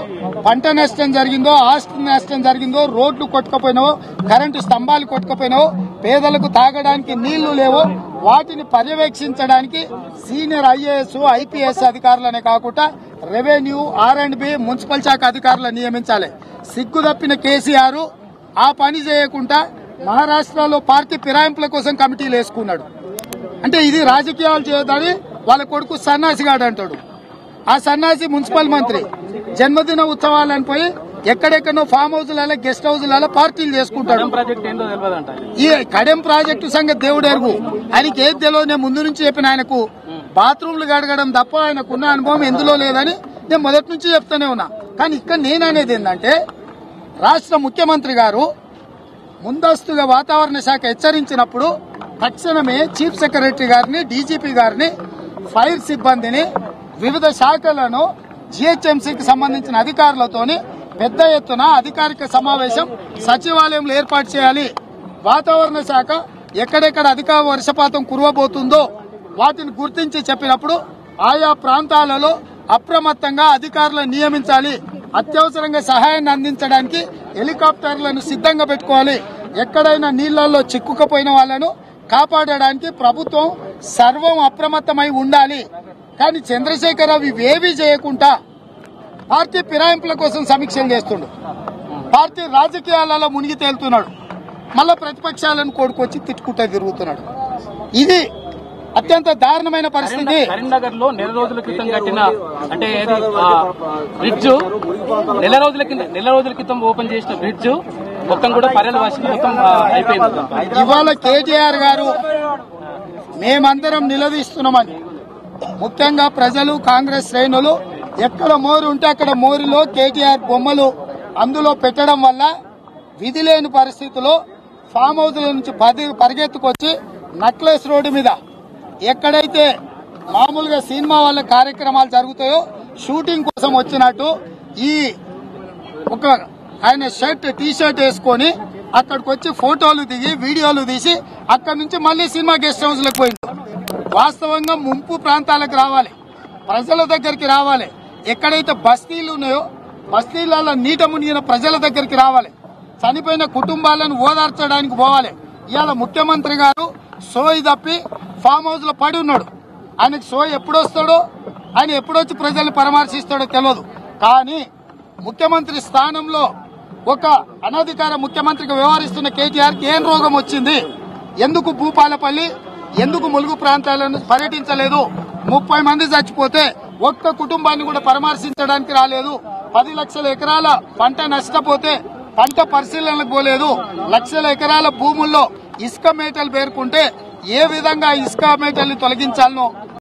పంట నష్టం జరిగిందో ఆస్తి నష్టం జరిగిందో రోడ్లు కొట్టుకపోయినావో కరెంటు స్తంభాలు కొట్టుకపోయినావో పేదలకు తాగడానికి నీళ్లు లేవో వాటిని పర్యవేక్షించడానికి సీనియర్ ఐఏఎస్ ఐపీఎస్ అధికారులనే కాకుండా revenue R and B municipal శాఖ అధికారులను నియమించాలి సిగ్గు తప్పిన కేసీఆర్ ఆ పని చేయకుండా మహారాష్ట్రలో పార్టీ ఫిరాయింపుల కోసం కమిటీలు వేసుకున్నాడు అంటే ఇది రాజకీయాలు చేయదని వాళ్ళ కొడుకు సన్నాసిగాడు అంటాడు ఆ సన్నాసి మున్సిపల్ మంత్రి జన్మదిన ఉత్సవాలను పోయి ఎక్కడెక్కడో ఫామ్ హౌస్లలో గెస్ట్ హౌస్లలో పార్టీలు చేసుకుంటాడు ప్రాజెక్ట్ ఏందో తెలియదంట ఈ కడెం ప్రాజెక్టు సంగతి దేవుడు ఎరుగు ఆయనకి ఏది తెలియదు నేను ముందు నుంచి చెప్పిన ఆయనకు బాత్రూమ్లు గడగడం తప్ప ఆయనకున్న అనుభవం ఎందులో లేదని నేను మొదటి నుంచి చెప్తానే ఉన్నా కానీ ఇక్కడ నేను అనేది ఏంటంటే రాష్ట్ర ముఖ్యమంత్రి గారు ముందస్తుగా వాతావరణ శాఖ హెచ్చరించినప్పుడు తక్షణమే చీఫ్ సెక్రటరీ గారిని డీజీపీ గారిని ఫైర్ సిబ్బందిని వివిధ శాఖలను జిహెచ్ఎంసీకి సంబంధించిన అధికారులతోని పెద్ద ఎత్తున అధికారిక సమావేశం సచివాలయంలో ఏర్పాటు చేయాలి వాతావరణ శాఖ ఎక్కడెక్కడ అధిక వర్షపాతం కురవబోతుందో వాటిని గుర్తించి చెప్పినప్పుడు ఆయా ప్రాంతాలలో అప్రమత్తంగా అధికారులను నియమించాలి అత్యవసరంగా సహాయాన్ని అందించడానికి హెలికాప్టర్లను సిద్ధంగా పెట్టుకోవాలి ఎక్కడైనా నీళ్లలో చిక్కుకుపోయిన వాళ్ళను కాపాడడానికి ప్రభుత్వం సర్వం అప్రమత్తమై ఉండాలి కానీ చంద్రశేఖరరావు ఇవేవీ చేయకుండా పార్టీ ఫిరాయింపుల కోసం సమీక్షలు చేస్తుండు పార్టీ రాజకీయాలలో మునిగి తేలుతున్నాడు మళ్ళా ప్రతిపక్షాలను కోడుకొచ్చి తిట్టుకుంటూ తిరుగుతున్నాడు ఇది అత్యంత దారుణమైన పరిస్థితి కరీంనగర్ లో నెల రోజుల క్రితం కట్టిన అంటే ఏది బ్రిడ్జ్ నెల రోజుల కింద నెల రోజుల క్రితం ఓపెన్ చేసిన బ్రిడ్జ్ మొత్తం కూడా పర్యల వర్షం మొత్తం ఆ, అయిపోయింది ఇవాళ కేటీఆర్ గారు మేమందరం నిలదీస్తున్నామని ముఖ్యంగా ప్రజలు కాంగ్రెస్ శ్రేణులు ఎక్కడ మోరు ఉంటే అక్కడ మోరులో కేటీఆర్ బొమ్మలు అందులో పెట్టడం వల్ల విధి లేని పరిస్థితిలో ఫామ్ హౌస్ల నుంచి పది పరిగెత్తుకొచ్చి నక్లెస్ రోడ్డు మీద ఎక్కడైతే మామూలుగా సినిమా వాళ్ళ కార్యక్రమాలు జరుగుతాయో షూటింగ్ కోసం వచ్చినట్టు ఈ ఒక ఆయన షర్ట్ టీ షర్ట్ వేసుకొని అక్కడికి వచ్చి ఫోటోలు దిగి వీడియోలు తీసి అక్కడి నుంచి మళ్ళీ సినిమా గెస్ట్ హౌస్ లకు పోయింది వాస్తవంగా ముంపు ప్రాంతాలకు రావాలి ప్రజల దగ్గరికి రావాలి ఎక్కడైతే బస్తీలు ఉన్నాయో బస్తీలలో నీట మునిగిన ప్రజల దగ్గరికి రావాలి చనిపోయిన కుటుంబాలను ఓదార్చడానికి పోవాలి ఇవాళ ముఖ్యమంత్రి గారు సోయి తప్పి ఫామ్ హౌస్ లో పడి ఉన్నాడు ఆయనకు సోయి ఎప్పుడు వస్తాడో ఆయన ఎప్పుడొచ్చి ప్రజల్ని పరామర్శిస్తాడో తెలియదు కానీ ముఖ్యమంత్రి స్థానంలో ఒక అనధికార ముఖ్యమంత్రిగా వ్యవహరిస్తున్న కేటీఆర్ కి ఏం రోగం వచ్చింది ఎందుకు భూపాలపల్లి ఎందుకు ములుగు ప్రాంతాలను పర్యటించలేదు ముప్పై మంది చచ్చిపోతే ఒక్క కుటుంబాన్ని కూడా పరామర్శించడానికి రాలేదు పది లక్షల ఎకరాల పంట నష్టపోతే పంట పరిశీలనలకు పోలేదు లక్షల ఎకరాల భూముల్లో ఇసుక మేటలు పేర్కొంటే ఏ విధంగా ఇసుక మేటల్ని తొలగించాలనో